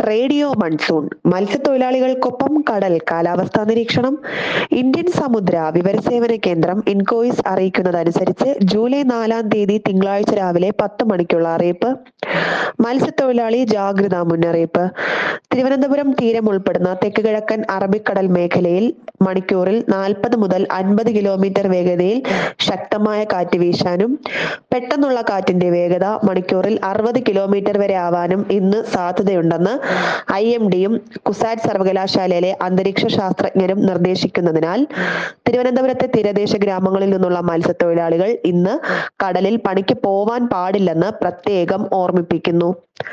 radio monsoon മത്സ്യത്തൊഴിലാളികൾക്കൊപ്പം കടൽ കാലാവസ്ഥാ നിരീക്ഷണം ഇന്ത്യൻ സമുദ്ര വിവരസേവന കേന്ദ്രം ഇൻകോയിസ് അറിയിക്കുന്നതനുസരിച്ച് ജൂലൈ നാലാം തീയതി തിങ്കളാഴ്ച രാവിലെ പത്ത് മണിക്കുള്ള അറിയിപ്പ് മത്സ്യത്തൊഴിലാളി ജാഗ്രതാ മുന്നറിയിപ്പ് തിരുവനന്തപുരം തീരം ഉൾപ്പെടുന്ന തെക്ക് കിഴക്കൻ അറബിക്കടൽ മേഖലയിൽ മണിക്കൂറിൽ നാൽപ്പത് മുതൽ അൻപത് കിലോമീറ്റർ വേഗതയിൽ ശക്തമായ കാറ്റ് വീശാനും പെട്ടെന്നുള്ള കാറ്റിന്റെ വേഗത മണിക്കൂറിൽ അറുപത് കിലോമീറ്റർ വരെ ആവാനും ഇന്ന് സാധ്യതയുണ്ടെന്ന് ഐ എം ഡിയും കുസാറ്റ് സർവകലാശാലയിലെ അന്തരീക്ഷ ശാസ്ത്രജ്ഞരും നിർദ്ദേശിക്കുന്നതിനാൽ തിരുവനന്തപുരത്തെ തീരദേശ ഗ്രാമങ്ങളിൽ നിന്നുള്ള മത്സ്യത്തൊഴിലാളികൾ ഇന്ന് കടലിൽ പണിക്ക് പോവാൻ പാടില്ലെന്ന് പ്രത്യേകം ഓർമ്മിപ്പിക്കുന്നു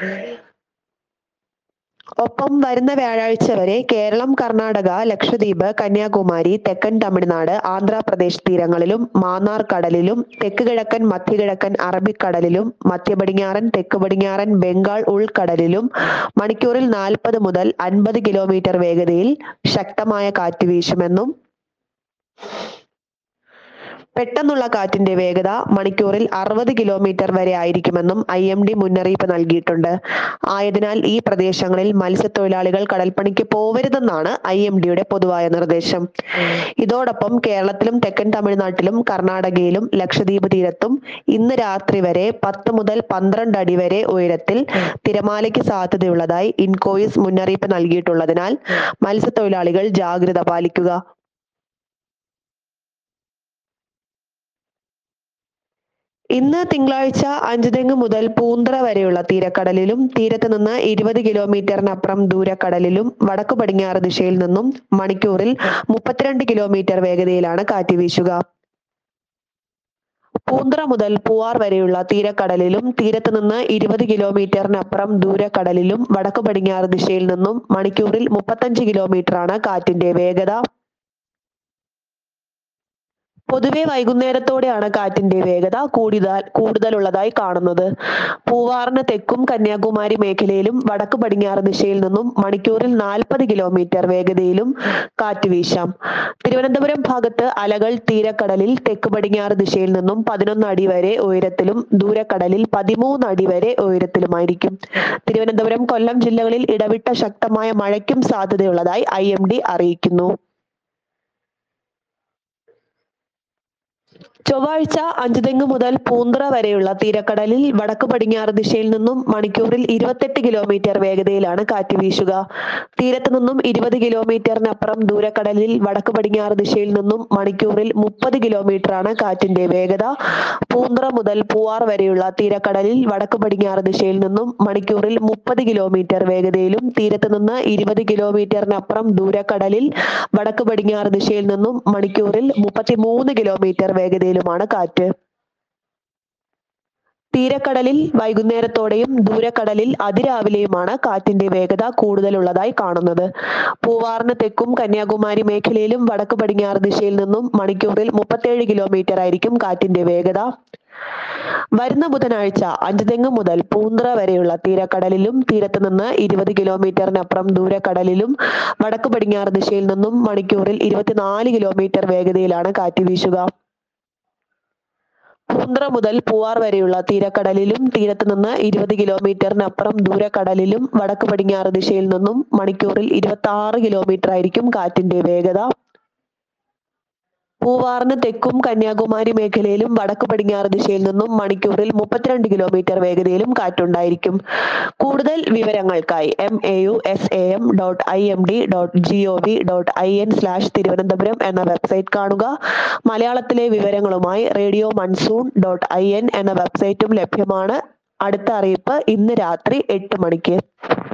ഒപ്പം വരുന്ന വ്യാഴാഴ്ച വരെ കേരളം കർണാടക ലക്ഷദ്വീപ് കന്യാകുമാരി തെക്കൻ തമിഴ്നാട് ആന്ധ്രാപ്രദേശ് തീരങ്ങളിലും മാന്നാർ കടലിലും തെക്ക് കിഴക്കൻ മധ്യകിഴക്കൻ അറബിക്കടലിലും മധ്യ പടിഞ്ഞാറൻ തെക്ക് പടിഞ്ഞാറൻ ബംഗാൾ ഉൾക്കടലിലും മണിക്കൂറിൽ നാൽപ്പത് മുതൽ അൻപത് കിലോമീറ്റർ വേഗതയിൽ ശക്തമായ കാറ്റ് വീശുമെന്നും പെട്ടെന്നുള്ള കാറ്റിന്റെ വേഗത മണിക്കൂറിൽ അറുപത് കിലോമീറ്റർ വരെ ആയിരിക്കുമെന്നും ഐ എം ഡി മുന്നറിയിപ്പ് നൽകിയിട്ടുണ്ട് ആയതിനാൽ ഈ പ്രദേശങ്ങളിൽ മത്സ്യത്തൊഴിലാളികൾ കടൽപ്പണിക്ക് പോവരുതെന്നാണ് ഐ എം ഡിയുടെ പൊതുവായ നിർദ്ദേശം ഇതോടൊപ്പം കേരളത്തിലും തെക്കൻ തമിഴ്നാട്ടിലും കർണാടകയിലും ലക്ഷദ്വീപ് തീരത്തും ഇന്ന് രാത്രി വരെ പത്ത് മുതൽ പന്ത്രണ്ട് അടി വരെ ഉയരത്തിൽ തിരമാലയ്ക്ക് സാധ്യതയുള്ളതായി ഇൻകോയിസ് മുന്നറിയിപ്പ് നൽകിയിട്ടുള്ളതിനാൽ മത്സ്യത്തൊഴിലാളികൾ ജാഗ്രത പാലിക്കുക ഇന്ന് തിങ്കളാഴ്ച അഞ്ചുതെങ്ങ് മുതൽ പൂന്തറ വരെയുള്ള തീരക്കടലിലും തീരത്ത് നിന്ന് ഇരുപത് കിലോമീറ്ററിനപ്പുറം ദൂരക്കടലിലും വടക്കു പടിഞ്ഞാറ് ദിശയിൽ നിന്നും മണിക്കൂറിൽ മുപ്പത്തിരണ്ട് കിലോമീറ്റർ വേഗതയിലാണ് കാറ്റ് വീശുക പൂന്തറ മുതൽ പൂവാർ വരെയുള്ള തീരക്കടലിലും തീരത്ത് നിന്ന് ഇരുപത് കിലോമീറ്ററിനപ്പുറം ദൂരക്കടലിലും വടക്കു പടിഞ്ഞാറ് ദിശയിൽ നിന്നും മണിക്കൂറിൽ മുപ്പത്തഞ്ച് കിലോമീറ്ററാണ് കാറ്റിന്റെ വേഗത പൊതുവെ വൈകുന്നേരത്തോടെയാണ് കാറ്റിന്റെ വേഗത കൂടുതൽ കൂടുതലുള്ളതായി കാണുന്നത് പൂവാറിന് തെക്കും കന്യാകുമാരി മേഖലയിലും വടക്ക് പടിഞ്ഞാറ് ദിശയിൽ നിന്നും മണിക്കൂറിൽ നാൽപ്പത് കിലോമീറ്റർ വേഗതയിലും കാറ്റ് വീശാം തിരുവനന്തപുരം ഭാഗത്ത് അലകൾ തീരക്കടലിൽ തെക്ക് പടിഞ്ഞാറ് ദിശയിൽ നിന്നും പതിനൊന്ന് അടി വരെ ഉയരത്തിലും ദൂരക്കടലിൽ പതിമൂന്ന് അടി വരെ ഉയരത്തിലുമായിരിക്കും തിരുവനന്തപുരം കൊല്ലം ജില്ലകളിൽ ഇടവിട്ട ശക്തമായ മഴയ്ക്കും സാധ്യതയുള്ളതായി ഐ എം ഡി അറിയിക്കുന്നു ചൊവ്വാഴ്ച അഞ്ചുതെങ്ങ് മുതൽ പൂന്തറ വരെയുള്ള തീരക്കടലിൽ വടക്ക് പടിഞ്ഞാറ് ദിശയിൽ നിന്നും മണിക്കൂറിൽ ഇരുപത്തെട്ട് കിലോമീറ്റർ വേഗതയിലാണ് കാറ്റ് വീശുക തീരത്ത് നിന്നും ഇരുപത് കിലോമീറ്ററിനപ്പുറം ദൂരക്കടലിൽ വടക്ക് പടിഞ്ഞാറ് ദിശയിൽ നിന്നും മണിക്കൂറിൽ മുപ്പത് കിലോമീറ്ററാണ് കാറ്റിന്റെ വേഗത പൂന്തറ മുതൽ പൂവാർ വരെയുള്ള തീരക്കടലിൽ വടക്ക് പടിഞ്ഞാറ് ദിശയിൽ നിന്നും മണിക്കൂറിൽ മുപ്പത് കിലോമീറ്റർ വേഗതയിലും തീരത്ത് നിന്ന് ഇരുപത് കിലോമീറ്ററിനപ്പുറം ദൂരക്കടലിൽ വടക്ക് പടിഞ്ഞാറ് ദിശയിൽ നിന്നും മണിക്കൂറിൽ മുപ്പത്തിമൂന്ന് കിലോമീറ്റർ വേഗതയിലുമാണ് കാറ്റ് തീരക്കടലിൽ വൈകുന്നേരത്തോടെയും ദൂരക്കടലിൽ അതിരാവിലെയുമാണ് കാറ്റിന്റെ വേഗത കൂടുതലുള്ളതായി കാണുന്നത് പൂവാറിന് തെക്കും കന്യാകുമാരി മേഖലയിലും വടക്ക് പടിഞ്ഞാറ് ദിശയിൽ നിന്നും മണിക്കൂറിൽ മുപ്പത്തേഴ് കിലോമീറ്റർ ആയിരിക്കും കാറ്റിന്റെ വേഗത വരുന്ന ബുധനാഴ്ച അഞ്ചുതെങ്ങ് മുതൽ പൂന്തറ വരെയുള്ള തീരക്കടലിലും തീരത്ത് നിന്ന് ഇരുപത് കിലോമീറ്ററിനപ്പുറം ദൂരക്കടലിലും വടക്ക് പടിഞ്ഞാറ് ദിശയിൽ നിന്നും മണിക്കൂറിൽ ഇരുപത്തിനാല് കിലോമീറ്റർ വേഗതയിലാണ് കാറ്റ് വീശുക പൂന്തറ മുതൽ പൂവാർ വരെയുള്ള തീരക്കടലിലും തീരത്ത് നിന്ന് ഇരുപത് കിലോമീറ്ററിനപ്പുറം ദൂരക്കടലിലും വടക്ക് പടിഞ്ഞാറ് ദിശയിൽ നിന്നും മണിക്കൂറിൽ ഇരുപത്തി ആറ് കിലോമീറ്റർ ആയിരിക്കും കാറ്റിന്റെ വേഗത പൂവാറിന് തെക്കും കന്യാകുമാരി മേഖലയിലും വടക്ക് പടിഞ്ഞാറ് ദിശയിൽ നിന്നും മണിക്കൂറിൽ മുപ്പത്തിരണ്ട് കിലോമീറ്റർ വേഗതയിലും കാറ്റുണ്ടായിരിക്കും കൂടുതൽ വിവരങ്ങൾക്കായി M A U S A M dot I M D dot G O V dot I N slash Thiruvananthapuram എന്ന വെബ്സൈറ്റ് കാണുക മലയാളത്തിലെ വിവരങ്ങളുമായി radio monsoon dot I N എന്ന വെബ്സൈറ്റും ലഭ്യമാണ് അടുത്ത അറിയിപ്പ് ഇന്ന് രാത്രി എട്ട് മണിക്ക്